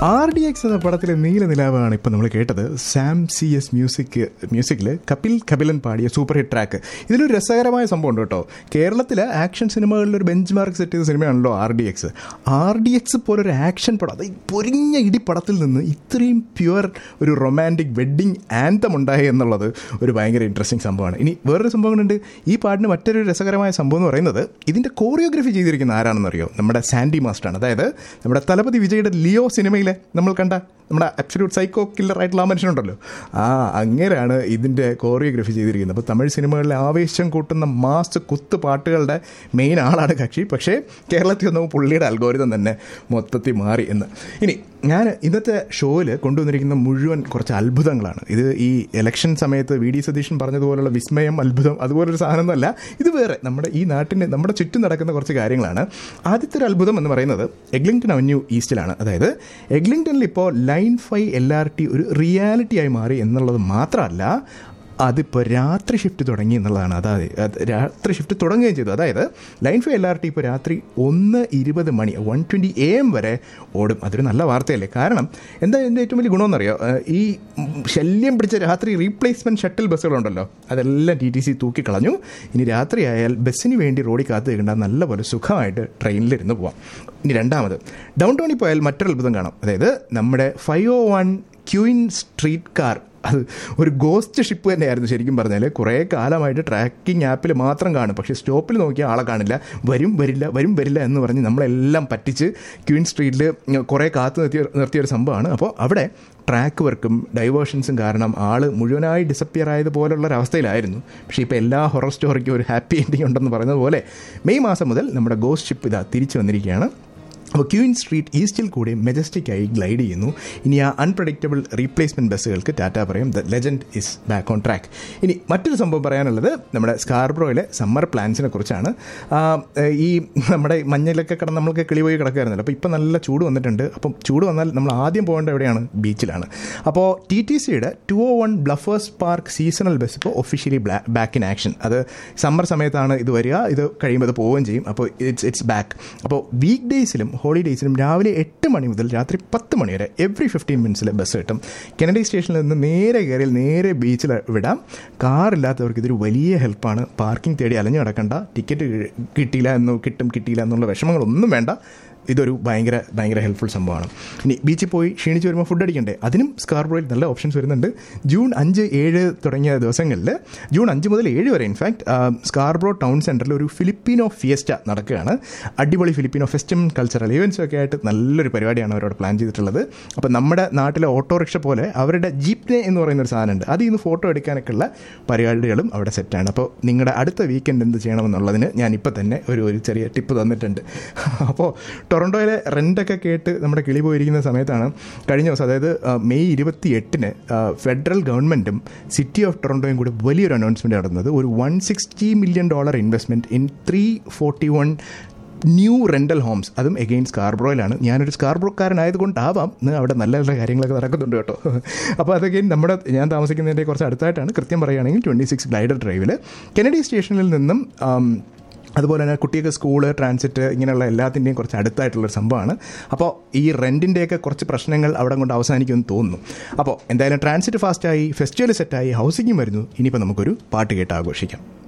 R D X എന്ന പടത്തിലെ നീല നിലാവാണ് ഇപ്പം നമ്മൾ കേട്ടത് സാം സി എസ് മ്യൂസിക് മ്യൂസിക്കിൽ കപിൽ കപിലൻ പാടിയ സൂപ്പർ ഹിറ്റ് ട്രാക്ക് ഇതിലൊരു രസകരമായ സംഭവം ഉണ്ട് കേട്ടോ കേരളത്തിലെ ആക്ഷൻ സിനിമകളിൽ ഒരു ബെഞ്ച് മാർക്ക് സെറ്റ് ചെയ്ത സിനിമയാണല്ലോ R D X R D X പോലൊരു ആക്ഷൻ പടം അത് ഈ പൊരിഞ്ഞ ഇടിപ്പടത്തിൽ നിന്ന് ഇത്രയും പ്യുവർ ഒരു റൊമാൻറ്റിക് വെഡ്ഡിങ് ആന്തം ഉണ്ടായി എന്നുള്ളത് ഒരു ഭയങ്കര ഇൻട്രസ്റ്റിംഗ് സംഭവമാണ് ഇനി വേറൊരു സംഭവങ്ങളുണ്ട് ഈ പാട്ടിന് മറ്റൊരു രസകരമായ സംഭവം എന്ന് പറയുന്നത് ഇതിൻ്റെ കോറിയോഗ്രഫി ചെയ്തിരിക്കുന്ന ആരാണെന്നറിയോ നമ്മുടെ സാൻഡി മാസ്റ്ററാണ് അതായത് നമ്മുടെ തലപതി വിജയുടെ ലിയോ സിനിമയിലെ നമ്മൾ കണ്ട നമ്മുടെ അബ്സല്യൂട്ട് സൈക്കോ കില്ലർ ആയിട്ടുള്ള ആ മനുഷ്യനുണ്ടല്ലോ ആ അങ്ങനെയാണ് ഇതിൻ്റെ കോറിയോഗ്രഫി ചെയ്തിരിക്കുന്നത് അപ്പോൾ തമിഴ് സിനിമകളിലെ ആവേശം കൂട്ടുന്ന മാസ് കുത്ത് പാട്ടുകളുടെ മെയിൻ ആളാണ് കക്ഷി പക്ഷേ കേരളത്തിൽ വന്നപ്പോൾ പുള്ളിയുടെ അൽഗോരിതം തന്നെ മൊത്തത്തിൽ മാറി എന്ന് ഇനി ഞാൻ ഇന്നത്തെ ഷോയിൽ കൊണ്ടുവന്നിരിക്കുന്ന മുഴുവൻ കുറച്ച് അത്ഭുതങ്ങളാണ് ഇത് ഈ ഇലക്ഷൻ സമയത്ത് വി ഡി സതീശൻ പറഞ്ഞതുപോലുള്ള വിസ്മയം അത്ഭുതം അതുപോലൊരു സാധനമൊന്നുമല്ല ഇത് വേറെ നമ്മുടെ ഈ നാട്ടിൻ്റെ നമ്മുടെ ചുറ്റും നടക്കുന്ന കുറച്ച് കാര്യങ്ങളാണ് ആദ്യത്തെ ഒരു അത്ഭുതം എന്ന് പറയുന്നത് എഗ്ലിംഗ്ടൺ അവന്യൂ ഈസ്റ്റിലാണ് അതായത് എഗ്ലിംഗ്ടണിൽ ഇപ്പോൾ line five L R T ഒരു റിയാലിറ്റി ആയി മാറി എന്നുള്ളത് മാത്രമല്ല അതിപ്പോൾ രാത്രി ഷിഫ്റ്റ് തുടങ്ങി എന്നുള്ളതാണ് അതായത് അത് രാത്രി ഷിഫ്റ്റ് തുടങ്ങുകയും ചെയ്തു അതായത് line five L R T ഇപ്പോൾ രാത്രി ഒന്ന് ഇരുപത് മണി വൺ ട്വൻറ്റി എ എം വരെ ഓടും അതൊരു നല്ല വാർത്തയല്ലേ കാരണം എന്താ എൻ്റെ ഏറ്റവും വലിയ ഗുണമെന്നറിയോ ഏഹ് ഈ ശല്യം പിടിച്ച രാത്രി റീപ്ലേസ്മെൻറ്റ് ഷട്ടിൽ ബസ്സുകളുണ്ടല്ലോ അതെല്ലാം ടി ടി സി തൂക്കിക്കളഞ്ഞു ഇനി രാത്രി ആയാൽ ബസ്സിന് വേണ്ടി റോഡിൽ കാത്തു നിൽക്കേണ്ട നല്ലപോലെ സുഖമായിട്ട് ട്രെയിനിലിരുന്ന് പോവാം ഇനി രണ്ടാമത് ഡൗൺ ടൗണിൽ പോയാൽ മറ്റൊരു അത്ഭുതം കാണാം അതായത് നമ്മുടെ five O one Queen street car അത് ഒരു ഗോസ്റ്റ് ഷിപ്പ് തന്നെയായിരുന്നു ശരിക്കും പറഞ്ഞാൽ കുറേ കാലമായിട്ട് ട്രാക്കിംഗ് ആപ്പിൽ മാത്രം കാണും പക്ഷേ സ്റ്റോപ്പിൽ നോക്കിയാൽ ആളെ കാണില്ല വരും വരില്ല വരും വരില്ല എന്ന് പറഞ്ഞ് നമ്മളെല്ലാം പറ്റിച്ച് ക്വീൻ സ്ട്രീറ്റിൽ കുറേ കാത്തു നിർത്തിയ നിർത്തിയ ഒരു സംഭവമാണ് അപ്പോൾ അവിടെ ട്രാക്ക് വർക്കും ഡൈവേർഷൻസും കാരണം ആൾ മുഴുവനായി ഡിസപ്പിയർ ആയതുപോലുള്ള ഒരു അവസ്ഥയിലായിരുന്നു പക്ഷേ ഇപ്പോൾ എല്ലാ ഹൊറർ സ്റ്റോറിക്കും ഒരു ഹാപ്പി എൻഡിങ് ഉണ്ടെന്ന് പറയുന്നത് പോലെ മെയ് മാസം മുതൽ നമ്മുടെ ഗോസ്റ്റ് ഷിപ്പ് ഇതാ തിരിച്ചു വന്നിരിക്കുകയാണ് അപ്പോൾ ക്യൂയിൻ സ്ട്രീറ്റ് ഈസ്റ്റിൽ കൂടി മെജസ്റ്റിക് ആയി ഗ്ലൈഡ് ചെയ്യുന്നു ഇനി ആ അൺപ്രഡിക്റ്റബിൾ റീപ്ലേസ്മെൻറ്റ് ബസ്സുകൾക്ക് ടാറ്റ പറയും the legend is back on track ഇനി മറ്റൊരു സംഭവം പറയാനുള്ളത് നമ്മുടെ സ്കാർബ്രോയിലെ സമ്മർ പ്ലാൻസിനെ കുറിച്ചാണ് ആ, ഈ നമ്മുടെ മഞ്ഞിലൊക്കെ കിടന്ന് നമ്മൾക്ക് കിളി പോയി കിടക്കുകയായിരുന്നല്ലോ അപ്പോൾ ഇപ്പോൾ നല്ല ചൂട് വന്നിട്ടുണ്ട് അപ്പം ചൂട് വന്നാൽ നമ്മൾ ആദ്യം പോകേണ്ട എവിടെയാണ് ബീച്ചിലാണ് അപ്പോൾ ടി ടി സിയുടെ two O one Bluffers park seasonal bus ഇപ്പോൾ ഒഫീഷ്യലി ബാക്ക് ഇൻ ആക്ഷൻ അത് സമ്മർ സമയത്താണ് ഇത് വരിക ഇത് കഴിയുമ്പോൾ അത് പോവുകയും ചെയ്യും അപ്പോൾ ഇറ്റ്സ് ഇറ്റ്സ് ബാക്ക് അപ്പോൾ വീക്ക് ഡേയ്സിലും ഹോളിഡേയ്സിലും രാവിലെ എട്ട് മണി മുതൽ രാത്രി പത്ത് മണി വരെ എവറി ഫിഫ്റ്റീൻ മിനിറ്റ്സിൽ ബസ് കിട്ടും കെനഡി സ്റ്റേഷനിൽ നിന്ന് നേരെ കയറിയാൽ നേരെ ബീച്ചിൽ വിടാം കാറില്ലാത്തവർക്ക് ഇതൊരു വലിയ ഹെൽപ്പാണ് പാർക്കിംഗ് തേടി അലഞ്ഞു കിടക്കണ്ട ടിക്കറ്റ് കിട്ടിയില്ല എന്നോ കിട്ടും കിട്ടിയില്ല എന്നുള്ള വിഷമങ്ങളൊന്നും വേണ്ട ഇതൊരു ഭയങ്കര ഭയങ്കര ഹെൽപ്ഫുൾ സംഭവമാണ് ഇനി ബീച്ചിൽ പോയി ക്ഷീണിച്ച് വരുമ്പോൾ ഫുഡ് അടിക്കണ്ടേ അതിനും സ്കാർബ്രോയിൽ നല്ല ഓപ്ഷൻസ് വരുന്നുണ്ട് ജൂൺ അഞ്ച് ഏഴ് തുടങ്ങിയ ദിവസങ്ങളിൽ ജൂൺ അഞ്ച് മുതൽ ഏഴ് വരെ ഇൻഫാക്ട് സ്കാർബ്രോ ടൗൺ സെൻറ്ററിൽ ഒരു ഫിലിപ്പീനോ ഫിയസ്റ്റ നടക്കുകയാണ് അടിപൊളി ഫിലിപ്പീനോ ഫെസ്റ്റും കൾച്ചറൽ ഇവൻസും ഒക്കെ ആയിട്ട് നല്ലൊരു പരിപാടിയാണ് അവരോട് പ്ലാൻ ചെയ്തിട്ടുള്ളത് അപ്പോൾ നമ്മുടെ നാട്ടിലെ ഓട്ടോറിക്ഷ പോലെ അവരുടെ ജീപ്നെ എന്ന് പറയുന്ന ഒരു സാധനമുണ്ട് അതിൽ നിന്ന് ഫോട്ടോ എടുക്കാനൊക്കെ ഉള്ള പരിപാടികളും അവിടെ സെറ്റാണ് അപ്പോൾ നിങ്ങളുടെ അടുത്ത വീക്കെൻഡ് എന്ത് ചെയ്യണമെന്നുള്ളതിന് ഞാൻ ഇപ്പോൾ തന്നെ ഒരു ഒരു ചെറിയ ടിപ്പ് തന്നിട്ടുണ്ട് അപ്പോൾ ടൊറൻറ്റോയിലെ റെൻ്റൊക്കെ കേട്ട് നമ്മുടെ കിളി പോയിരിക്കുന്ന സമയത്താണ് കഴിഞ്ഞ ദിവസം അതായത് ആ, മെയ് ഇരുപത്തി എട്ടിന് ഫെഡറൽ ഗവൺമെൻറ്റും സിറ്റി ഓഫ് ടൊറൻറ്റോയും കൂടി വലിയൊരു അനൗൺസ്മെൻറ്റ് നടന്നത് ഒരു one sixty million dollar investment in three forty one new rental homes അതും എഗെയിൻ സ്കാർബ്രോയിലാണ് ഞാനൊരു സ്കാർബ്രോക്കാരനായതുകൊണ്ടാവാം ഇന്ന് അവിടെ നല്ല നല്ല കാര്യങ്ങളൊക്കെ നടക്കുന്നുണ്ട് കേട്ടോ അപ്പോൾ അതൊക്കെ നമ്മുടെ ഞാൻ താമസിക്കുന്നതിൻ്റെ കുറച്ച് അടുത്തായിട്ടാണ് കൃത്യം പറയുകയാണെങ്കിൽ ട്വൻറ്റി സിക്സ് ഗ്ലൈഡർ ഡ്രൈവിൽ കെനഡി സ്റ്റേഷനിൽ നിന്നും ആം, അതുപോലെ തന്നെ കുട്ടികൾക്ക് സ്കൂള് ട്രാൻസിറ്റ് ഇങ്ങനെയുള്ള എല്ലാത്തിൻ്റെയും കുറച്ച് അടുത്തായിട്ടുള്ളൊരു സംഭവമാണ് അപ്പോൾ ഈ റെൻറ്റിൻ്റെയൊക്കെ കുറച്ച് പ്രശ്നങ്ങൾ അവിടെ കൊണ്ട് അവസാനിക്കുമെന്ന് തോന്നുന്നു അപ്പോൾ എന്തായാലും ട്രാൻസിറ്റ് ഫാസ്റ്റായി ഫെസ്റ്റിവൽ സെറ്റായി ഹൗസിങ്ങും വരുന്നു ഇനിയിപ്പോൾ നമുക്കൊരു പാട്ട് കേട്ട് ആഘോഷിക്കാം